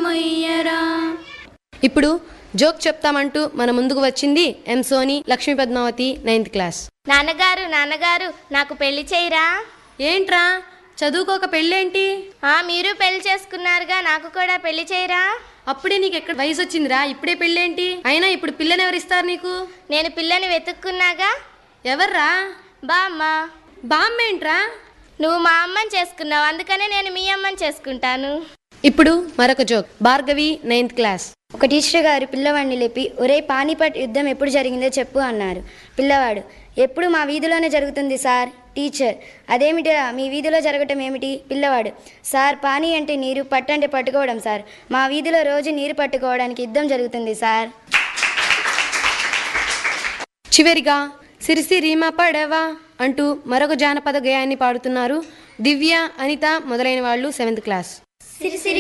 మొయ్యరా ఇప్పుడు జోక్ చెప్తామంటూ మన ముందుకు వచ్చింది M Soni Lakshmi Padmavathi ninth class నాన్నగారు నాన్నగారు నాకు పెళ్లి చేయరా ఏంట్రా చదువుకోక పెళ్ళేంటి ఆ మీరు పెళ్లి చేసుకున్నారుగా నాకు కూడా పెళ్లి చేయరా అప్పుడే నీకు ఎక్కడ వయసు వచ్చిందిరా ఇప్పుడే పెళ్ళేంటి అయినా ఇప్పుడు పిల్లని ఎవరిస్తారు నీకు నేను పిల్లని వెతుక్కున్నాగా ఎవర్రా బామ్మ బామ్మేంట్రా నువ్వు మా అమ్మని చేసుకున్నావు అందుకనే నేను మీ అమ్మని చేసుకుంటాను ఇప్పుడు మరొక జోక్ భార్గవి నైన్త్ క్లాస్ ఒక టీచర్ గారు పిల్లవాడిని లేపి ఒరే పానీపట్ యుద్ధం ఎప్పుడు జరిగిందో చెప్పు అన్నారు పిల్లవాడు ఎప్పుడు మా వీధిలోనే జరుగుతుంది సార్ టీచర్ అదేమిటిరా మీ వీధిలో జరగటం ఏమిటి పిల్లవాడు సార్ పానీ అంటే నీరు పట్టు అంటే పట్టుకోవడం సార్ మా వీధిలో రోజు నీరు పట్టుకోవడానికి యుద్ధం జరుగుతుంది సార్ చివరిగా సిరిసి రీమా పడవా అంటూ మరొక జానపద గేయాన్ని పాడుతున్నారు దివ్య అనిత మొదలైన వాళ్ళు సెవెంత్ క్లాస్ సిరిసిరి